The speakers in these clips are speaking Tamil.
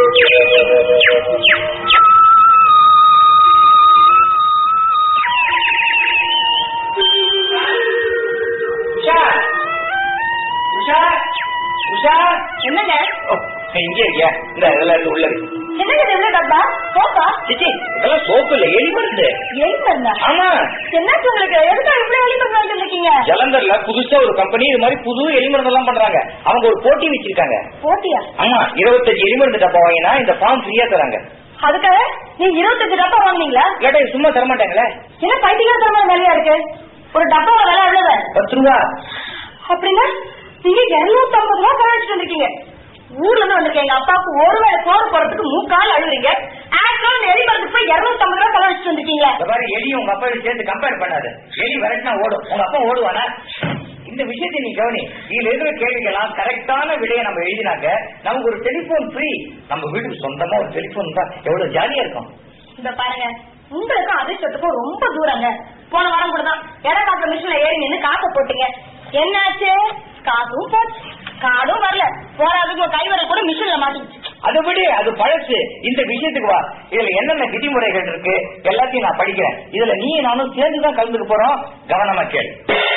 உஷா உஷா உஷா என்னங்க ஓ, இங்கே இருக்கியா இந்த இதெல்லாம் எடுத்து உள்ள வை. என்னங்க இது எவ்வளவு டப்பா சோப்பா சிச்சி இதெல்லாம் சோப்பு இல்ல எலி மருந்து எலி மருந்தா ஆமா என்னாச்சு உங்களுக்கு எதுக்காக இப்படி எலி மருந்து வாங்கிட்டு இருக்கீங்க ஜலந்தர்ல புதுசா ஒரு கம்பெனி இது மாதிரி புது எலி மருந்து எல்லாம் பண்றாங்க அவங்க ஒரு போட்டி வச்சிருக்காங்க போட்டியா ஆமா இருபத்தஞ்சு எலி மருந்து டப்பா வாங்கினா இந்த ஃபார்ம் ஃப்ரீயா தராங்க அதுக்காக நீங்க இருபத்தஞ்சு டப்பா வாங்குனீங்களா இல்லாட்டா இது சும்மா தரமாட்டாங்களே என்ன பைத்தியகாரத்தனமான வேலையா இருக்கு ஒரு டப்பாவோட விலை எவ்வளவு பத்து ரூபா அப்படின்னா நீங்க இருநூத்தி ஐம்பது ரூபா செலவழிச்சிட்டு வந்திருக்கீங்க ஊர்ல இருந்து வந்திருக்கேன் எங்க அப்பாவுக்கு ஒரு வேளை சோறு போறதுக்கு மூக்கால் அழுகுறீங்க ஆக்சுவல் எலி மருந்து போய் இருநூத்தி ஐம்பது ரூபா செலவழிச்சிட்டு வந்திருக்கீங்களா இந்த மாதிரி எலி உங்க அப்பா சேர்த்து கம்பேர் பண்ணாது எலி விரட்டினா ஓடும் உங்க அப்பா ஓடுவானா இந்த விஷயத்தை நீ கவனி இதுல இருக்கிற கேள்விக்கெல்லாம் கரெக்டான விடையை நம்ம எழுதினாக்க நமக்கு ஒரு டெலிபோன் ஃப்ரீ நம்ம வீட்டுக்கு சொந்தமா ஒரு டெலிபோன் தான் எவ்வளவு ஜாலியா இருக்கும் இந்த பாருங்க உங்களுக்கும் அதிர்ஷ்டத்துக்கும் ரொம்ப தூரங்க போன வாரம் கூட தான் இடக்காக்க மிஷின்ல ஏறி நின்னு காசை போட்டீங்க என்னாச்சு காசும் போச்சு காடும் வரல போராதுக்கு உங்க கைவரல் கூட மிஷின்ல மாட்டிக்கிச்சு அதை விட அது பழசு இந்த விஷயத்துக்கு வா இதுல என்னென்ன விதிமுறைகள் இருக்கு எல்லாத்தையும் நான் படிக்கிறேன் இதுல நீ நானும் சேர்ந்து தான் கலந்துக்க போறோம் கவனமா கேள்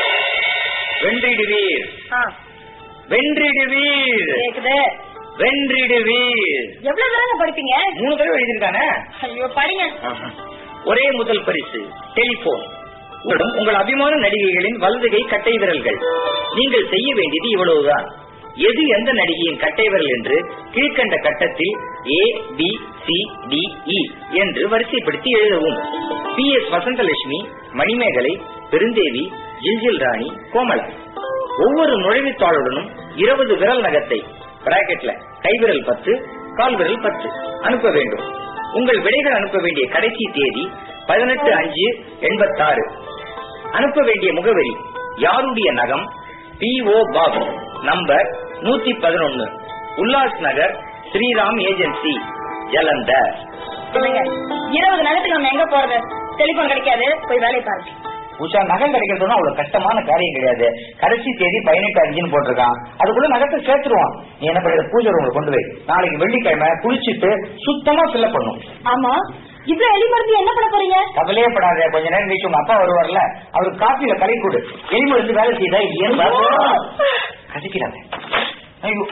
வென்றிடுவீர் ஆ, வென்றிடுவீர் கேக்குது வென்றிடுவீர் எவ்வளவு தடவை படிப்பீங்க மூணு தடவை எழுதியிருக்கானே ஐயோ படிங்க ஒரே முதல் பரிசு டெலிபோன் உங்களிடம் உங்கள் அபிமான நடிகைகளின் வலதுகை கட்டை விரல்கள் நீங்கள் செய்ய வேண்டியது இவ்வளவுதான் எது எந்த நடிகையின் கட்டை விரல் என்று கீழ்கண்ட கட்டத்தில் A B C D E என்று வரிசைப்படுத்தி எழுதவும் பி எஸ் வசந்தலட்சுமி மணிமேகலை பெருந்தேவி ஜில்ஜில் ராணி கோமலா ஒவ்வொரு நுழைவுத்தாளுடனும் இருபது விரல் நகத்தை பிராக்கெட்ல கைவிரல் பத்து கால் விரல் பத்து அனுப்ப வேண்டும் உங்கள் விடைகள் அனுப்ப வேண்டிய கடைசி தேதி பதினெட்டு அஞ்சு எண்பத்தாறு அனுப்ப வேண்டிய முகவரி யாருடைய நகம் பி ஓ பாபு நம்பர் நூத்தி பதினொன்னு உல்லாஸ் நகர் ஸ்ரீராம் ஏஜென்சி ஜலந்தர் சொல்லுங்க இருபது நகத்துக்கு நம்ம எங்க போறது டெலிபோன் கிடைக்காது போய் வேலையை பாருங்க உஷா நகம் கிடைக்கிறதுனா அவ்வளவு கஷ்டமான காரியம் கிடையாது கடைசி தேதி பதினெட்டு அஞ்சுன்னு போட்டிருக்கான் அதுக்குள்ள நகத்தை சேர்த்துருவான் நீ என்ன பண்ணுற பூஜை ரூம்ல கொண்டு போய் நாளைக்கு வெள்ளிக்கிழமை குளிச்சுட்டு சுத்தமா ஃபில்அப் பண்ணும் ஆமா இவ்வளவு எலி மருந்து என்ன பண்ண போறீங்க கவலையே படாத கொஞ்ச நேரம் கழிச்சு உங்க அப்பா வருவார்ல அவருக்கு காப்பியில கலை கொடு எலிமருந்து வேலை செய்தா இல்லையன்னு பாரு. கசக்கிறாங்க ஐயோ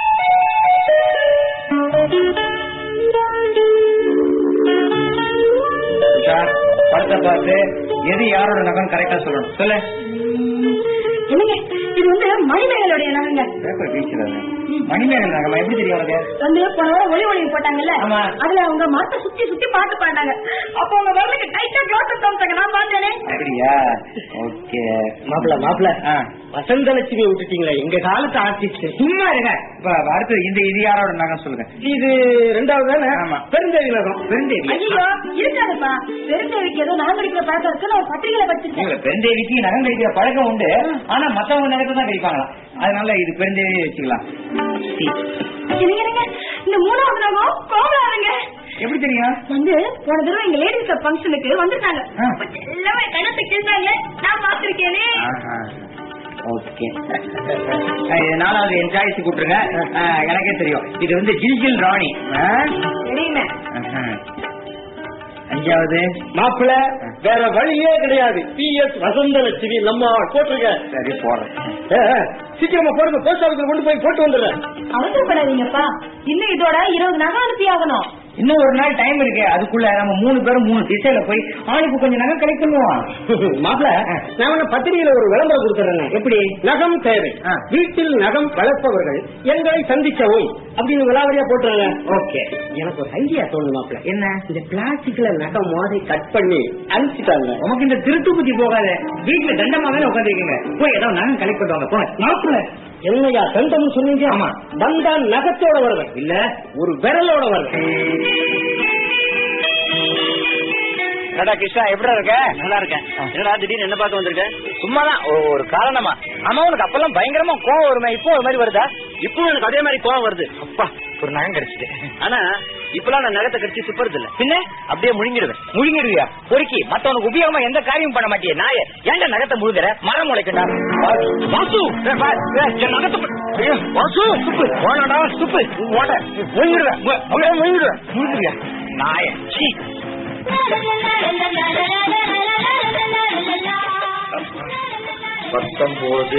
உஷா படத்தை பார்த்து எது யாரோட நகம் கரெக்டா சொல்லணும் சொல்லு என்னங்க இது வந்து மணிமேகலுடைய நகங்க பேப்பர் வீச்சுறாங்க மணிமேகல் நகமா எப்படி தெரியும் உனக்கு வந்து போன வாரம் ஒளி ஒளி போட்டாங்கல்ல ஆமா. அதுல அவங்க மரத்தை சுத்தி சுத்தி பாட்டு பாடினாங்க அப்ப அவங்க வரலுக்கு டைட்டா க்ளோஸ் தந்தாங்க நான் பார்த்தேனே அப்படியா ஓகே மாப்பிள மாப்பிள ஆ வசந்தலட்சுமி விட்டுட்டீங்களா எங்க காலத்து ஆர்டிஸ்ட் சும்மா இருங்க இப்ப அடுத்து இந்த இது யாரோட நகம் சொல்லுங்க இது ரெண்டாவது தானே ஆமா. பெருந்தேவி நகம் பெருந்தேவி ஐயோ இருக்காதுப்பா பெருந்தேவிக்கு ஏதோ நகம் கடிக்கிற பழக்கம் இருக்குன்னு ஒரு பத்திரிகையில படிச்சிருக்கேன் இல்ல, பெருந்தேவிக்கு நகம் கழிக்கிற பழக்கம் உண்டு ஆனா மத்தவங்க நகத்தை தான் கழிப்பாங்களாம் அதனால இது பெருந்தேவி வச்சுக்கலாம் என்னங்க என்னங்க, இந்த மூணாவது நகம் கோவலாதுங்க எப்படி தெரியும் வந்து போன தடவை எங்க லேடிஸ் கப் ஃபங்க்ஷனுக்கு வந்திருக்காங்க ஆ. அப்ப எல்லாமே கணத்தை கிழிச்சாங்க நான் பாத்திருக்கேனே ஓகே நாலாவது என் சாய்ஸ் கூட்டுருங்க ஆ, எனக்கே தெரியும் இது வந்து ஜில்ஜில் ராணி ஆ? தெரியுமே ஆஹா. அஞ்சாவது மாப்பிள வேற வழியே கிடையாது பி எஸ் வசந்தலட்சுமி நம்ம போட்டிருக்க சரி போடுறேன் ஏ, ஏ, சீக்கிரமா போடுங்க போஸ்ட் ஆபீஸ்ல கொண்டு போய் போட்டு வந்துடுறேன் அவசரப்படாதீங்கப்பா இன்னும் இதோட இருபது நகம் அனுப்பி ஆகணும் இன்னும் ஒரு நாள் டைம் இருக்கு அதுக்குள்ள நம்ம மூணு பேரும் மூணு திசையில போய் ஆளுக்கு கொஞ்சம் நகை கலெக்ட் பண்ணுவோம் மாப்பிள நான் உன்னை பத்திரிகையில ஒரு விளம்பரம் கொடுத்துறேன் எப்படி நகம் தேவை ஆ. வீட்டில் நகம் வளர்ப்பவர்கள் எங்களை சந்திக்கவும் அப்படின்னு விளாவரியா போட்டுறாங்க ஓகே எனக்கு ஒரு ஐடியா தோணுது மாப்பிள என்ன இந்த பிளாஸ்டிக்ல நகம் மாதிரி கட் பண்ணி அனுப்பிச்சிட்டாங்க உனக்கு இந்த திருட்டு புத்தி போகாத வீட்டுல தண்டமாவே உட்காந்துருக்கீங்க போய் ஏதாவது நகை கலெக்ட் பண்ணுவாங்க போங்க மாப்பிள என்னையா தந்தம்னு சொன்னீங்க ஆமா. வந்தா நகத்தோட வருவேன் இல்ல ஒரு விரலோட வருவேன் என்னடா கிருஷ்ணா எப்படி இருக்க நல்லா இருக்கேன் என்னடா திடீர்னு என்ன பார்க்க வந்திருக்க சும்மாதான் ஒ- ஒரு காரணமா ஆமா உனக்கு அப்பெல்லாம் பயங்கரமா கோவம் வருமே இப்போ ஒரு மாதிரி வருதா இப்போ எனக்கு அதே மாதிரி கோவம் வருது அப்பா ஒரு நகம் கிடைச்சிட்டு ஆனா இப்பெல்லாம் நான் நகத்தை கடிச்சு துப்புறது இல்ல பின்ன அப்படியே முழுங்கிடுவேன் முழுங்கிடுவியா பொறுக்கி மத்தவனுக்கு உபயோகமா எந்த காரியமும் பண்ண மாட்டியே நாய ஏன்டா நகத்தை முழுங்குற மரம் முளைக்கண்டா வாசு ஏய், வா, ஏய், என் நகத்தை பு- ஐயோ, வாசு, சுப்பு, வாடா, சுப்பு, ஓட, முழுங்கிடுவேன், மு- அப்படியே முழுங்கிடுவேன், முழுங்கிடுவியா? நாய, சீ. பத்தொன்பது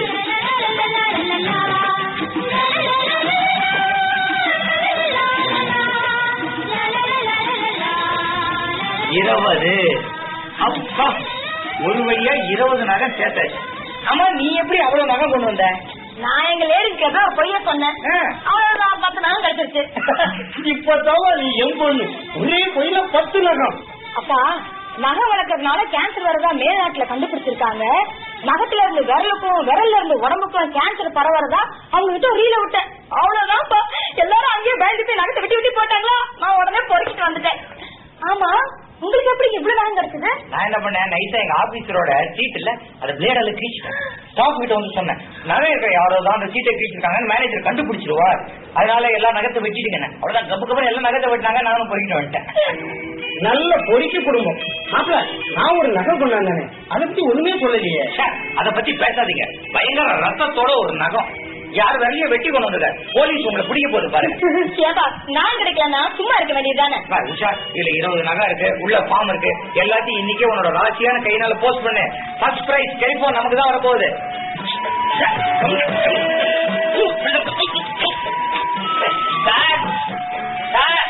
இருபது அப்பா ஒரு வழியா இருபது நகம் சேர்த்தாச்சு ஆமா நீ எப்படி அவ்வளவு நகம் கொண்டு வந்த நான் எங்க லேடிஸ் கேட்டா பொய்ய சொன்னேன் ஆ. அவ்வளவுதான் பத்து நாள் கிடைச்சிருச்சு இப்பதான் நீ என் பொண்ணு ஒரே பொய்யில பத்து நகம் அப்பா நகை வளர்க்கறதுனால கேன்சர் வரதா மேல்நாட்டுல கண்டுபிடிச்சிருக்காங்க நகத்துல இருந்து விரலுக்கும் விரல்ல இருந்து உடம்புக்கும் கேன்சர் பரவறதா அவங்க கிட்ட ஒரு ரீல விட்டேன் அவ்வளவுதான்ப்பா எல்லாரும் அங்கேயே பயந்து போய் நகத்தை வெட்டி வெட்டி போட்டாங்களா நான் உடனே பொறுக்கிட்டு வந்துட்டேன் ஆமா உங்களுக்கு எப்படி இவ்வளவு நகம் கிடைச்சது நான் என்ன பண்ணேன் நைஸா எங்க ஆபீசரோட சீட் இல்ல அந்த பிளேடால கிழிச்சிட்டேன் ஸ்டாஃப் கிட்ட வந்து சொன்னேன் நகை இருக்க யாரோ தான் அந்த சீட்டை கிழிச்சிருக்காங்கன்னு மேனேஜர் கண்டுபிடிச்சிருவார் அதனால எல்லா நகத்தை வெட்டிடுங்க அவ்வளவுதான் கப்பு கப்பு எல்லாம் நகத்தை வெட்டினாங்க நானும் பொறுக்கிட்டு வந்துட்டேன் நல்ல பொறிக்க குடும்பம் மாப்பிள நான் ஒரு நகை கொண்டாந்தேனே அதை பத்தி ஒண்ணுமே சொல்லலையே ச்சே, அத பத்தி பேசாதீங்க பயங்கர ரத்தத்தோட ஒரு நகம் யார் வரலையோ வெட்டி கொண்டு வந்தத போலீஸ் உங்களை பிடிக்க போகுது பாருங்க ஏப்பா நான் கிடைக்கலன்னா சும்மா இருக்க வேண்டியதுதானே பா, உஷா இதுல இருபது நகை இருக்கு உள்ள ஃபார்ம் இருக்கு எல்லாத்தையும் இன்னைக்கே உன்னோட ராசியான கையினால போஸ்ட் பண்ணு ஃபர்ஸ்ட் பிரைஸ் டெலிபோன் நமக்கு தான் வரப்போகுது சார், சார்.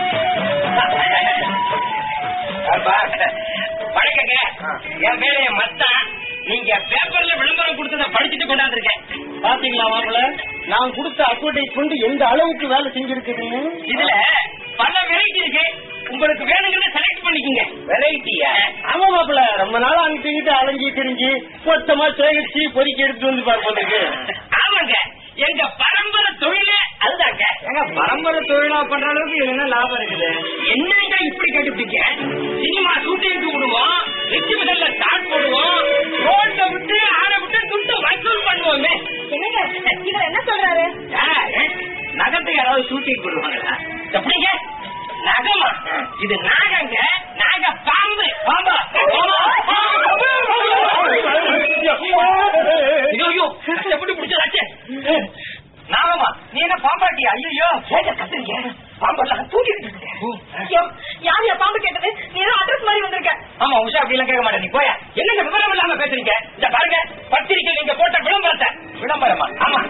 அப்பா, வணக்கங்க என் பேரு என் மச்சான் நீங்க பேப்பர்ல விளம்பரம் கொடுத்தத படிச்சுட்டு கொண்டாந்துருக்கேன் பாத்தீங்களா மாப்பிள நான் கொடுத்த அட்வர்டைஸ்மெண்ட் எந்த அளவுக்கு வேலை செஞ்சிருக்குதுன்னு இதுல பல வெரைட்டி இருக்கு உங்களுக்கு வேணுங்கிறத செலக்ட் பண்ணிக்கங்க வெரைட்டியா ஆமா மாப்பிள ரொம்ப நாளா அங்கிட்ட இங்கிட்ட அலைஞ்சி திரிஞ்சு மொத்தமா சேகரிச்சு பொறிக்க எடுத்து வந்து பார்ப்பதுக்கு ஆமாங்க எங்க பரம்பரை தொழிலே அதுதாங்க எங்க பரம்பரை தொழிலா பண்ற அளவுக்கு இதுல என்ன லாபம் இருக்குது என்னங்க இப்படி கேட்டுப்பீங்க சினிமா ஷூட்டிங்க்கு விடுவோம் எக்ஸிபிஷன்ல ஸ்டார்ட் போடுவோம் ரோட்ல விட்டு ஆட விட்டு துட்டு வசூல் பண்ணுவோமே என்னங்க இவர் என்ன சொல்றாரு யாரு? நகத்தை யாராவது ஷூட்டிங் போடுவாங்களா எப்படிங்க நகமா இது நாகங்க நாக பாம்பு பாம்பா ஐயோ ஐயோ கஷ்டப்பட்டு பிடிச்சதாச்சே நாகமா நீ என்ன பாம்பாட்டி ஐயோ கேட்க கத்துறீங்க பாம்பெல்லாம் தூக்கிட்டு இருக்கீங்க. ஐயோ, யார் யா பாம்பு கேட்டது நீ ஏதோ அட்ரஸ் மாதிரி வந்திருக்க ஆமா உஷா அப்படி எல்லாம் கேட்க மாட்டேன் நீ போயா என்னங்க விவரம் இல்லாம பேசுறீங்க இந்த பாருங்க பத்திரிக்கை நீங்க போட்ட விளம்பரத்தை விளம்பரமா ஆமா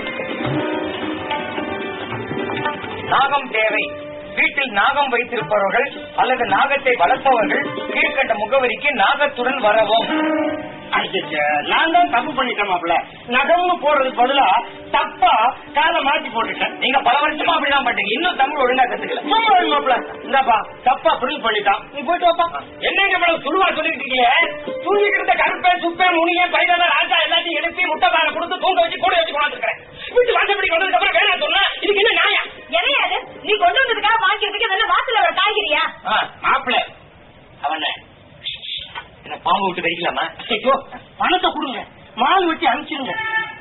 நாகம் தேவை வீட்டில் நாகம் வைத்திருப்பவர்கள் அல்லது நாகத்தை வளர்ப்பவர்கள் கீழ்கண்ட முகவரிக்கு நாகத்துடன் வரவும் ஐயையே, நான் தான் தப்பு பண்ணிட்டேன் மாப்பிள நகம்னு போடுறதுக்கு பதிலா தப்பா காலை மாத்தி போட்டுட்டேன் நீங்க பல வருஷமா அப்படிதான் பண்றீங்க இன்னும் தமிழ் ஒழுங்கா கத்துக்கல சும்மா இரு மாப்பிள இந்தாப்பா தப்பா பிரிண்ட் பண்ணிட்டான் நீ போயிட்டு வாப்பா என்னங்க இவ்வளவு சுருவா சொல்லிட்டு இருக்கீங்க தூங்கிட்டு இருந்த கருப்பேன் சுப்பேன் முனியன் பைதன ராஜா எல்லாத்தையும் எழுப்பி முட்டை பாலை கொடுத்து தூங்க வச்சு கூட வச்சு கொண்டாந்துருக்கேன் வீட்டு வாசப்படி வந்ததுக்கு அப்புறம் வேணாம் சொன்னா இதுக்கு என்ன நியாயம் எதையாது நீ கொண்டு வந்ததுக்காக வாங்கிக்கிறதுக்கு இதெல்லாம் வாசல்ல ஒரு காய்கறியா மாப்பிள்ள அவன என்ன பாம்பு விட்டு கடிக்கலாமா ஐயோ பணத்தை கொடுங்க மால் வெட்டி அனுப்பிச்சிருங்க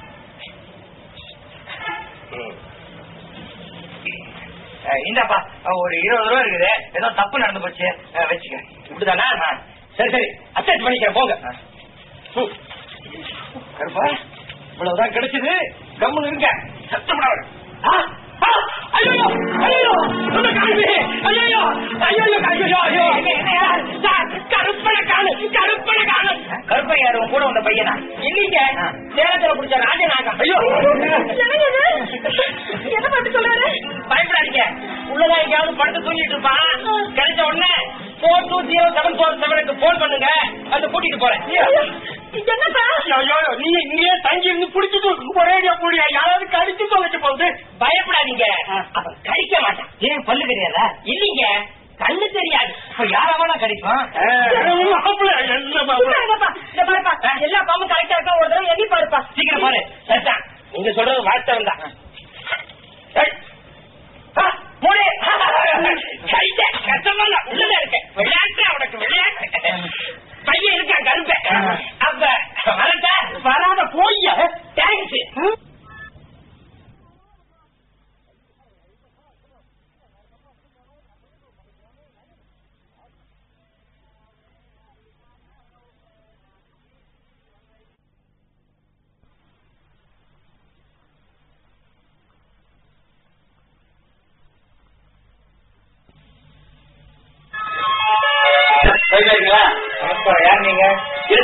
அஹ் இந்தாப்பா அஹ் ஒரு இருபது ரூபா இருக்குது ஏதோ தப்பு நடந்து போச்சு அஹ் வச்சுக்க இப்படிதானா அஹ் சரி சரி அட்டாச் பண்ணிக்கிறேன் போங்க அஹ். ஹம். கருப்பா இவ்வளவுதான் கிடைச்சது கம்முன்னு இருங்க சத்தம் ஐயோ ஐயோ அந்த காலு ஐயோ ஐயோ ஐயோ ஐயோ கருப்பன காலு கருப்பன காலு கருப்பை யாரு உன் கூட வந்த பையனா இல்லீங்க சேலத்துல பிடிச்ச ராஜநாகம் ஐயோ என்னங்க இது? என்ன பார்த்து சொல்றாரு பயப்படாதீங்க உள்ளதான் எங்கேயாவது படுத்து தூங்கிட்டு இருப்பான் கிடைச்ச உடனே four two zero seven four செவனுக்கு போன் பண்ணுங்க வந்து கூட்டிட்டு போறேன் என்னப்பா ஐயோ நீ இங்கேயே தங்கி இருந்து பிடிச்சிட்டு ஒரே போடியா யாராவது கடிச்சு தொலைச்சு போகுது பயப்படாதீங்க அவன் கடிக்க மாட்டான் ஏன் பல்லு கிடையாதா இல்லீங்க கண்ணு தெரியாது இப்ப யாராவது கடிப்பான் மாப்பிள என்ன மாப்பிள இந்தாங்கப்பா, இந்த பாருப்பா எல்லா பாம்பும் கரெக்டா இருக்கா ஒரு தடவை எண்ணி பாருப்பா சீக்கிரம் பாரு சரிதான் நீங்க சொல்றது வாஸ்தவம் தான் ஏய். ஆ, மூடு. கைட்ட, கஷ்டமா உள்ளத இருக்க விளையாட்டு அவனுக்கு விளையாட்டு பையன் இருக்கான் கருப்பை அப்ப வரட்டா வராத போய்யா தேங்க்ஸ்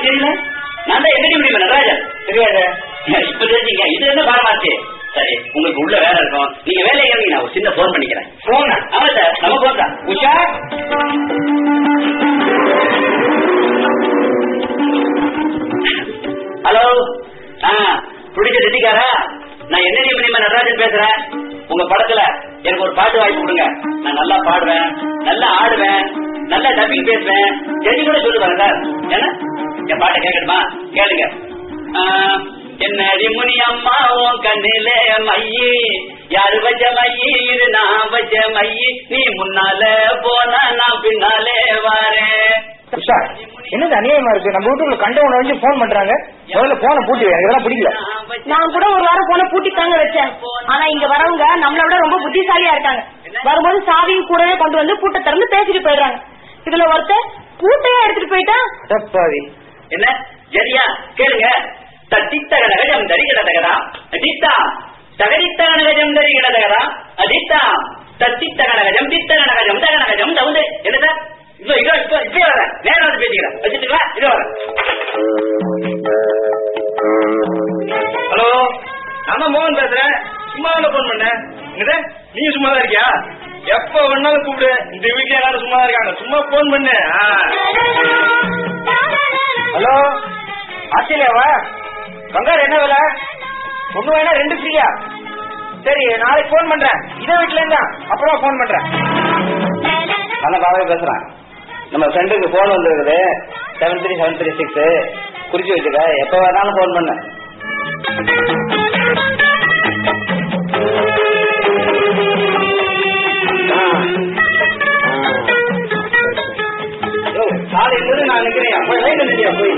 தெரியல நான் தான் எதிரி முடியும் நடராஜன் தெரியாது இப்ப தெரிஞ்சீங்க இது என்ன பாரமாச்சு சரி உங்களுக்கு உள்ள வேலை இருக்கும் நீங்க வேலையை கிளம்பி நான் ஒரு சின்ன போன் பண்ணிக்கிறேன் போன் ஆமா சார் நம்ம போன் தான் உஷா ஹலோ ஆ பிடிச்ச திட்டிக்காரா நான் என்ன மணிமா நடராஜன் பேசுறேன் உங்க படத்துல எனக்கு ஒரு பாட்டு வாய்ப்பு கொடுங்க நான் நல்லா பாடுவேன் நல்லா ஆடுவேன் நல்லா டப்பிங் பேசுவேன் ஜெனி கூட சொல்லுவாங்க சார் என்ன என் பாட்டை கேட்கணுமா கேளுங்க ஆ, என்னடி முனி அம்மா உன் கண்ணிலே மையி யாரு வச்ச மையி இது நான் வச்ச மையி நீ முன்னால போனா நான் பின்னாலே வாரேன் உஷா என்னது அநியாயமா இருக்கு நம்ம வீட்டுக்குள்ள கண்டவன வந்து போன் பண்றாங்க முதல்ல போனை பூட்டி வை, எனக்கு இதெல்லாம் பிடிக்கல நான் கூட ஒரு வாரம் போன பூட்டி தாங்க வச்சேன் ஆனா இங்க வரவங்க நம்மள விட ரொம்ப புத்திசாலியா இருக்காங்க வரும்போது சாவியும் கூடவே கொண்டு வந்து பூட்டை திறந்து பேசிட்டு போயிடுறாங்க இதுல ஒருத்தர் பூட்டையே எடுத்துட்டு போயிட்டா தப்பாவி என்ன சரியா கேளுங்க தத்தித்தக நகஜம் தரிகிட தகதா அதித்தா தகதித்தக நகஜம் தரிகிட தகதா அதித்தா தத்தித்தக நகஜம் தித்தக நகஜம் தக நகஜம் தவுந்து என்ன சார் இதோ இதோ இப்போ இப்போ வரேன் நேரம் வந்து பேசிக்கிறேன் வச்சுட்டுங்களா இதோ வரேன் ஹலோ நான் தான் மோகன் பேசுறேன் சும்மா தானே போன் பண்ணேன் என்னது நீ சும்மா தான் இருக்கியா எப்ப வேணாலும் கூப்பிடு இந்த வீட்டுல எல்லாரும் சும்மா தான் இருக்காங்க சும்மா போன் பண்ணு ஆ. ஹலோ ஆஸ்திரேலியாவா பங்காரு என்ன விலை ஒண்ணு வேணா ரெண்டு ஃப்ரீயா சரி நாளைக்கு போன் பண்றேன் இதே வீட்டுல இருந்தா அப்புறம் போன் பண்றேன் நான் பாவே பேசுறேன் நம்ம ஃப்ரெண்டுக்கு போன் வந்துருக்குது seven three seven three six குறிச்சு வச்சுக்க எப்ப வேணாலும் போன் பண்ணு காலையில இருந்து நான் நிக்கிறேன் அப்ப லைன் இல்லையா போய்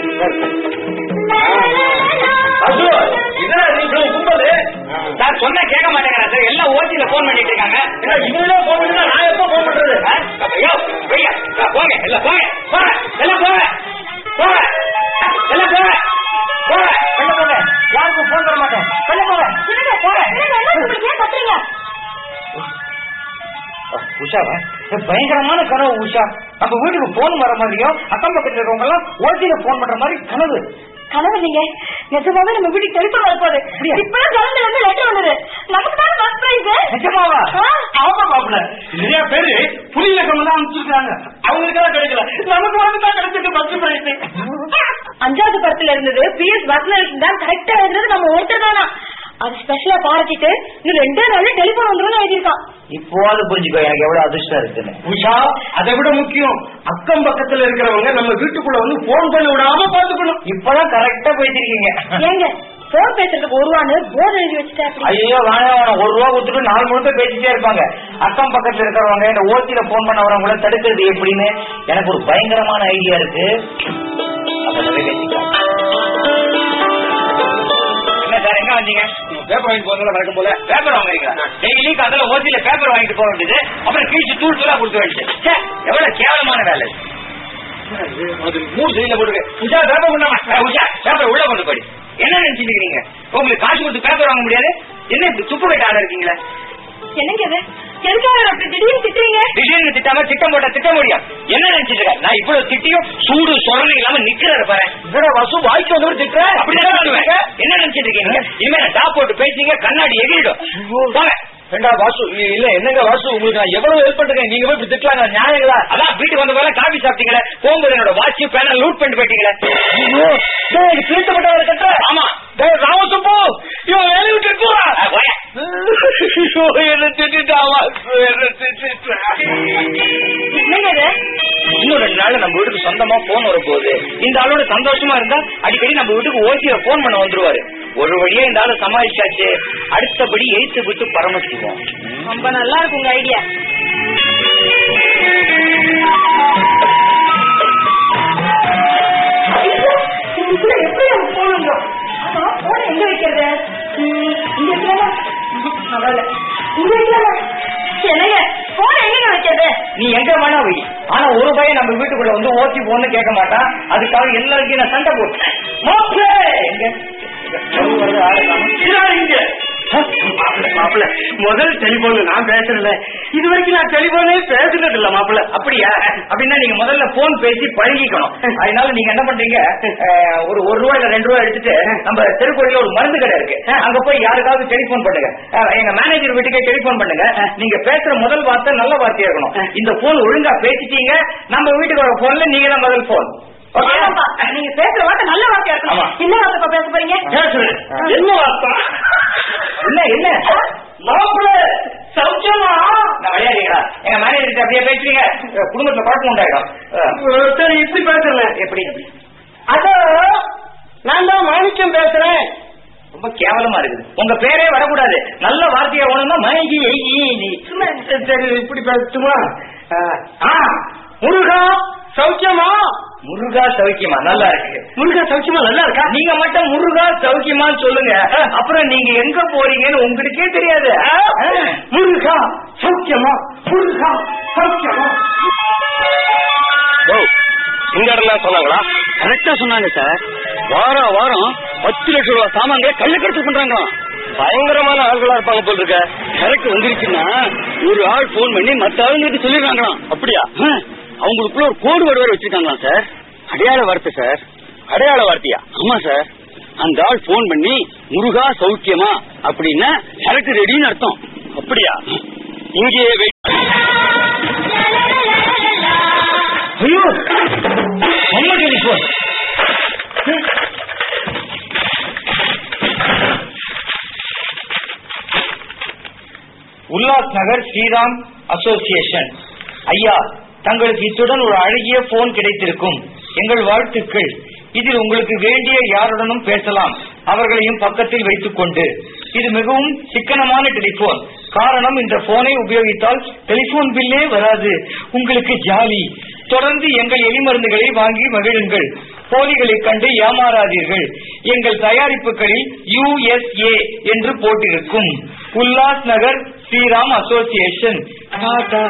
அசு, என்னடா நீ இவ்வளவு கும்பலு? சார் சொன்னா கேட்க மாட்டேங்கிறான் சார் எல்லாம் ஓசியில போன் பண்ணிட்டு இருக்காங்க என்ன இவங்களே போன் பண்ணா நான் எப்ப போன் பண்றது ஆ? ஐயோ ஐயா ஆ, போங்க எல்லாம் போங்க போங்க எல்லாம் போங்க போங்க எல்லாம் போங்க போங்க வெளில போங்க யாருக்கும் போன் தர மாட்டேன் வெளில போங்க என்னங்க, போங்க என்னங்க, என்ன சொல்றீங்க? ஏன் கத்துறீங்க? உஷாவா இது பயங்கரமான கனவு உஷா நம்ம வீட்டுக்கு போன் வர மாதிரியும் அக்கம் பக்கத்துல இருக்கவங்க எல்லாம் ஓசியில போன் பண்ற மாதிரி கனவு கனவு இல்லைங்க நிஜமாவே நம்ம வீட்டுக்கு டெலிபோன் வரப்போகுது அப்படியா? இப்பதான் கலந்துல இருந்து லெட்டர் வந்தது நமக்கு தான் ஃபர்ஸ்ட் பிரைஸ் நிஜமாவா ஆ. ஆமா மாப்பிள நிறைய பேரு புலி இலக்கம் எல்லாம் அனுப்பிச்சிருக்காங்க அவங்களுக்கு எல்லாம் கிடைக்கல நமக்கு வந்து தான் கிடைச்சிருக்கு பத்து பிரைஸ் அஞ்சாவது படத்துல இருந்தது பி எஸ் பத்மநாபன் தான் கரெக்டா இருந்தது நம்ம ஒருத்தர் தானா அது ஸ்பெஷலா பாராட்டிட்டு இன்னும் ரெண்டே நாள்ல டெலிபோன் வந்துரும் எழுதியிருக்கான் இப்போவாது புரிஞ்சுக்கோ எனக்கு எவ்வளவு அதிர்ஷ்டம் இருக்குன்னு உஷா அதை விட முக்கியம் அக்கம் பக்கத்துல இருக்கிறவங்க நம்ம வீட்டுக்குள்ள வந்து போன் பண்ணி விடாம பாத்துக்கணும் இப்பதான் கரெக்டா போயிட்டிருக்கீங்க ஏங்க போன் பேசுறதுக்கு ஒருவான்னு போர்டு எழுதி வச்சுட்டா அப்படி. ஐயோ வேணாம் வேணாம் ஒரு ரூபா கொடுத்துட்டு நாலு முழுக்க பேசிட்டே இருப்பாங்க அக்கம் பக்கத்துல இருக்கிறவங்க இந்த ஓசியில போன் பண்ண வரவங்கள தடுக்கிறது எப்படின்னு எனக்கு ஒரு பயங்கரமான ஐடியா இருக்கு அப்ப நம்ம பேசிக்கலாம் என்ன சார் எங்க வந்தீங்க பேப்பர் வாங்கி போறதுல வழக்கம் போல பேப்பர் வாங்குறீங்களா டெய்லி காதல ஓசியில பேப்பர் வாங்கிட்டு போக வேண்டியது அப்புறம் கிழிச்சு தூள் தூளா கொடுக்க வேண்டியது ச்சே, எவ்வளவு கேவலமான வேலை இது. அது மூணு செய்யல போட்டுருக்கு உஷா பேப்பர் பண்ணாம அஹ் உஷா, பேப்பர் உள்ள கொண்டு போடி என்ன நினைச்சிட்டு இருக்கீங்க உங்களுக்கு காசு கொடுத்து பேப்பர் வாங்க முடியாது என்ன இப்படி துப்பு கட்ட ஆள இருக்கீங்களா என்னங்க இது எதுக்காக அப்படி திடீர்னு திட்டுறீங்க திடீர்னு திட்டாம திட்டம் போட்ட திட்ட முடியும் என்ன நினைச்சிட்டு இருக்க நான் இவ்வளவு திட்டியும் சூடு சொரணை இல்லாம நிக்கிறாரு பாரு இவர வசு வாய்க்கு வந்து திட்டுற அப்படிதான் சொல்லுவேன் என்ன நினைச்சிட்டு இருக்கீங்க இனிமே நான் டாப் போட்டு பேசிங்க கண்ணாடி எகிரிடும் போங்க ரெண்டா வாசு இ- இல்ல என்னங்க வாசு உங்களுக்கு நான் எவ்வளவு ஹெல்ப் பண்றேன் நீங்க போய் இப்படி திட்டலாங்க நியாயங்களா அதான் வீட்டுக்கு வந்த போல காபி சாப்பிட்டீங்களே போகும்போது என்னோட வாட்ச் பேனல் லூட் பண்ணிட்டு போயிட்டீங்களே ஐயோ டேய் தீர்த்தப்பட்டவரை கட்டுற ஆமா டேய் ராமசப்போ இவன் வேலையை விட்டு போறா அஹ் போயா. ஐயோ என்ன திட்டா வாசு என்ன திட்டா என்னங்க இது இன்னும் ரெண்டு நாள் நம்ம வீட்டுக்கு சொந்தமா போன் வரப்போகுது இந்த ஆளோட சந்தோஷமா இருந்தா அடிக்கடி நம்ம வீட்டுக்கு ஓசியில போன் பண்ண வந்துருவாரு ஒரு வழியா இந்த ஆளு சமாளிச்சாச்சு அடுத்தபடி எய்த்து விட்டு பரமசிவோம் ரொம்ப நல்லா இருக்கு உங்க ஐடியா இதுக்குள்ள எப்படி நம்ம போனோம் ஆமா போன எங்க வைக்கிறது ம், இங்க வைக்கலாமா ம்ஹும், பரவாயில்ல. இங்க வைக்கலாமா என்னங்க போன எங்க வைக்கிறது நீ எங்க வேணா வை ஆனா ஒரு பையன் நம்ம வீட்டுக்குள்ள வந்து ஓசி போன்னு கேட்க மாட்டான் அதுக்காக எல்லாருக்கும் நான் சண்டை போட்டேன் மாப்பிள்ளை! எங்க? எங்க? வருது, ஆளு காணோம். இங்க மாப்பிள்ள முதல் டெலிபோன்ல நான் பேசுறேன்ல இது வரைக்கும் நான் டெலிபோனே பேசுனது இல்ல மாப்பிள்ள அப்படியா அப்படின்னா நீங்க முதல்ல போன் பேசி பழகிக்கணும் அதனால நீங்க என்ன பண்றீங்க அஹ், ஒரு ஒரு ரூபாய் இல்ல ரெண்டு ரூபாய் எடுத்துட்டு நம்ம தெருக்கோடியில ஒரு மருந்து கடை இருக்கு அங்க போய் யாருக்காவது டெலிபோன் பண்ணுங்க அஹ், எங்க மேனேஜர் வீட்டுக்கே டெலிபோன் பண்ணுங்க நீங்க பேசுற முதல் வார்த்தை நல்ல வார்த்தையா இருக்கணும் இந்த போன் ஒழுங்கா பேசிட்டீங்க நம்ம வீட்டுக்கு வர போன்ல நீங்க தான் முதல் போன் ஆமாப்பா, நீங்க பேசுற வார்த்தை நல்ல வார்த்தையா ஆமா. இருக்கணும் என்ன வார்த்தைப்பா பேச போறீங்க பேசுறேன் என்ன வார்த்தை என்ன என்ன மாப்பிள்ள சௌக்கியமா நான் விளையாடுறீங்களா எங்க மேனேஜர் அப்படியே பேசுறீங்க அஹ், குடும்பத்துல குழப்பம் உண்டாயிடும் அஹ், சரி இப்படி பேசுறேன் எப்படி அதோ நான் தான் மாணிக்கம் பேசுறேன் ரொம்ப கேவலமா இருக்குது உங்க பேரே வரக்கூடாது நல்ல வார்த்தையா வேணும்னா மயங்கி நீ சரி இப்படி பேசட்டுமா ஆ முருகா சௌக்கியமா முருகா சௌக்கியமா நல்லா இருக்கு முருகா சௌக்கியமா நல்லா இருக்கா நீங்க மட்டும் முருகா சௌக்கியமான்னு சொல்லுங்க அப்புறம் நீங்க எங்க போறீங்கன்னு உங்களுக்கே தெரியாது முருகா சௌக்கியமா முருகா சௌக்கியமா இந்த இடம் சொன்னாங்களா கரெக்டா சொன்னாங்க சார் வாரம் வாரம் பத்து லட்சம் ரூபாய் சாமான்களை கள்ளக்கடத்து பண்றாங்களாம் பயங்கரமான ஆள்களா இருப்பாங்க போல் இருக்க கரெக்ட் வந்துருச்சுன்னா ஒரு ஆள் போன் பண்ணி மத்த ஆளுங்களுக்கு சொல்லிடுறாங்களாம் அப்படியா அவங்களுக்குள்ள ஒரு கோடு வேர்டு வேற வச்சிருக்காங்களாம் சார் அடையாள வார்த்தை சார் அடையாள வார்த்தையா ஆமா சார் அந்த ஆள் போன் பண்ணி முருகா சௌக்கியமா அப்படின்னா சரக்கு ரெடின்னு அர்த்தம் அப்படியா இங்கேயே வெயிட் ஐயோ அம்மா டெலிபோன் உல்லாஸ் நகர் ஸ்ரீராம் அசோசியேஷன் ஐயா தங்களுக்கு இத்துடன் ஒரு அழகிய போன் கிடைத்திருக்கும் எங்கள் வாழ்த்துக்கள் இதில் உங்களுக்கு வேண்டிய யாருடனும் பேசலாம் அவர்களையும் பக்கத்தில் வைத்துக் கொண்டு இது மிகவும் சிக்கனமான டெலிபோன் காரணம் இந்த போனை உபயோகித்தால் டெலிபோன் பில்லே வராது உங்களுக்கு ஜாலி தொடர்ந்து எங்கள் எலிமருந்துகளை வாங்கி மகிழுங்கள் போலிகளைக் கண்டு ஏமாறாதீர்கள் எங்கள் தயாரிப்புகளில் யுஎஸ்ஏ என்று போட்டிருக்கும் உல்லாஸ் நகர் ஸ்ரீராம் அசோசியேஷன் டாடா.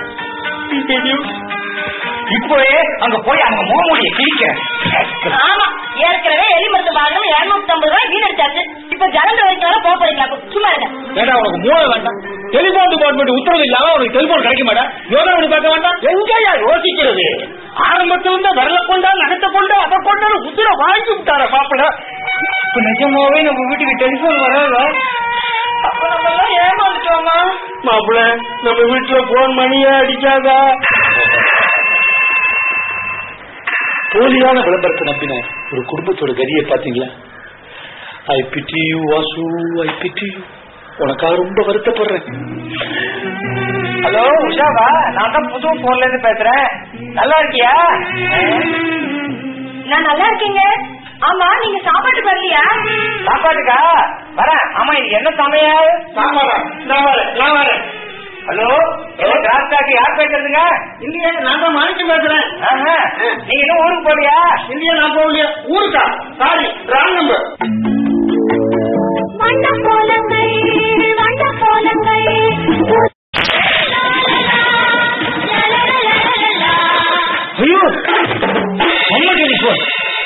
இப்போவே அங்க போய் அவங்க முகமூடியை கிழிக்க ஆமா ஏற்கனவே எலி மருந்து வாங்கணும் இருநூத்தி ஐம்பது ரூபாய் வீணடிச்சாச்சு இப்ப ஜலந்த வரைக்கும் வர போக போறீங்களா சும்மா இருங்க ஏடா உனக்கு மூளை வேண்டாம் டெலிபோன் டிபார்ட்மெண்ட் உத்தரவு இல்லாம உனக்கு டெலிபோன் கிடைக்க மாட்டா யோகா பண்ணி பார்க்க வேண்டாம் எங்கயா யோசிக்கிறது ஆரம்பத்துல இருந்து விரல கொண்டா நகத்தை கொண்டா அதை கொண்டா உதிர வாங்கி விட்டார பாப்பட இப்ப நிஜமாவே நம்ம வீட்டுக்கு டெலிபோன் வராதா அப்ப நம்ம எல்லாம் ஏமாந்துட்டோமா மாப்பிள நம்ம வீட்டுல போன் மணியே அடிக்காதா போலியான விளம்பரத்தை நம்பின ஒரு குடும்பத்தோட கதியை பாத்தீங்களா I pity you Vasu I pity you உனக்காக ரொம்ப வருத்தப்படுறேன் ஹலோ உஷாவா நான் தான் புது போன்ல இருந்து பேசுறேன் நல்லா இருக்கியா நான் நல்லா இருக்கீங்க ஆமா நீங்க சாப்பாட்டுக்கு வரலையா சாப்பாட்டுக்கா வரேன் ஆமா இது என்ன சமையல் நான் வரேன் நான் வரேன் நான் வரேன் ஹலோ என்ன கிராஸ்டாக்கு யார் பேசுறதுங்க இல்லையே நான் தான் மாணிக்க பேசுறேன் ஆஹா, நீங்க இன்னும் ஊருக்கு போலியா இல்லையே நான் போகலையா ஊருக்கா சாரி ராங் நம்பர் வண்ண கோலங்கள் வண்ண கோலங்கள் ஐயோ அம்மா டெலிபோன்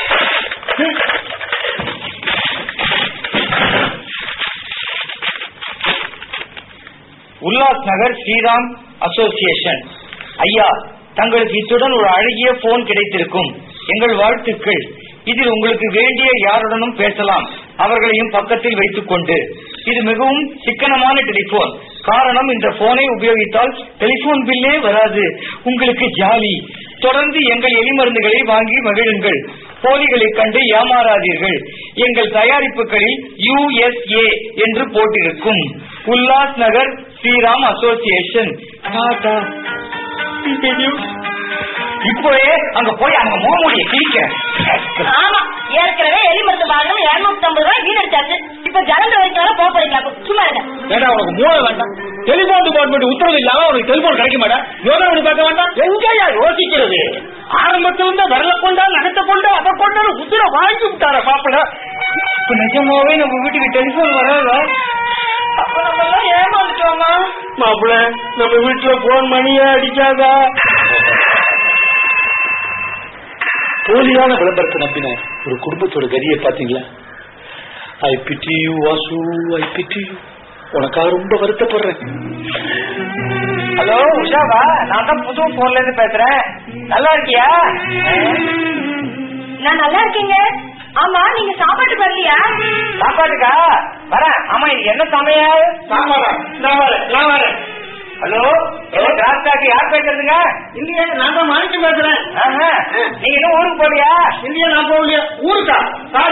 உல்லாஸ் நகர் ஸ்ரீராம் அசோசியேஷன் ஐயா தங்களுக்கு இத்துடன் ஒரு அழகிய போன் கிடைத்திருக்கும் எங்கள் வாழ்த்துக்கள் இதில் உங்களுக்கு வேண்டிய யாருடனும் பேசலாம் அவர்களையும் பக்கத்தில் வைத்துக் கொண்டு இது மிகவும் சிக்கனமான டெலிபோன் காரணம் இந்த போனை உபயோகித்தால் டெலிபோன் பில்லே வராது உங்களுக்கு ஜாலி தொடர்ந்து எங்கள் எலிமருந்துகளை வாங்கி மகிழுங்கள் போலிகளைக் கண்டு ஏமாறாதீர்கள் எங்கள் தயாரிப்புகளில் யுஎஸ்ஏ என்று போட்டிருக்கும் உல்லாஸ் நகர் ஸ்ரீராம் அசோசியேஷன் டாடா. இப்போவே அங்க போய் அவங்க முகமூடியை கிழிக்க ஆமா ஏற்கனவே எலி மருந்து வாங்கணும் இருநூத்தி ஐம்பது ரூபாய் வீணடிச்சாச்சு இப்ப ஜலந்த வரைக்கும் வர போக போறீங்களா சும்மா இருங்க ஏடா உனக்கு மூளை வேண்டாம் டெலிபோன் டிபார்ட்மெண்ட் உத்தரவு இல்லாம உனக்கு டெலிபோன் கிடைக்க மாட்டா யோகா பண்ணி பார்க்க வேண்டாம் எங்கயா யோசிக்கிறது ஆரம்பத்துல இருந்து விரல கொண்டா நகத்தை கொண்டா அதை கொண்டா உதிர வாங்கி விட்டார பாப்பட இப்ப நிஜமாவே நம்ம வீட்டுக்கு டெலிபோன் வராதா அப்ப நம்ம எல்லாம் ஏமாந்துட்டோமா மாப்பிள நம்ம வீட்டுல போன் மணியே அடிக்காதா போலியான விளம்பரத்தை நம்பின ஒரு குடும்பத்தோட கதியை பாத்தீங்களா I pity you Vasu I pity you உனக்காக ரொம்ப வருத்தப்படுறேன் ஹலோ உஷாவா நான் தான் புது போன்ல இருந்து பேசுறேன் நல்லா இருக்கியா நான் நல்லா இருக்கீங்க ஆமா நீங்க சாப்பாட்டுக்கு வரலையா சாப்பாட்டுக்கா வரேன் ஆமா இது என்ன சமையல் நான் வரேன் நான் வரேன் நான் வரேன் ஹலோ என்ன கிராஸ்டாக்கு யார் பேசுறதுங்க இல்லையே நான் தான் மாணிக்கம் பேசுறேன் ஆஹா. நீங்க இன்னும் ஊருக்கு போலியா இல்லையே நான் போகலையா ஊருக்கா சாரி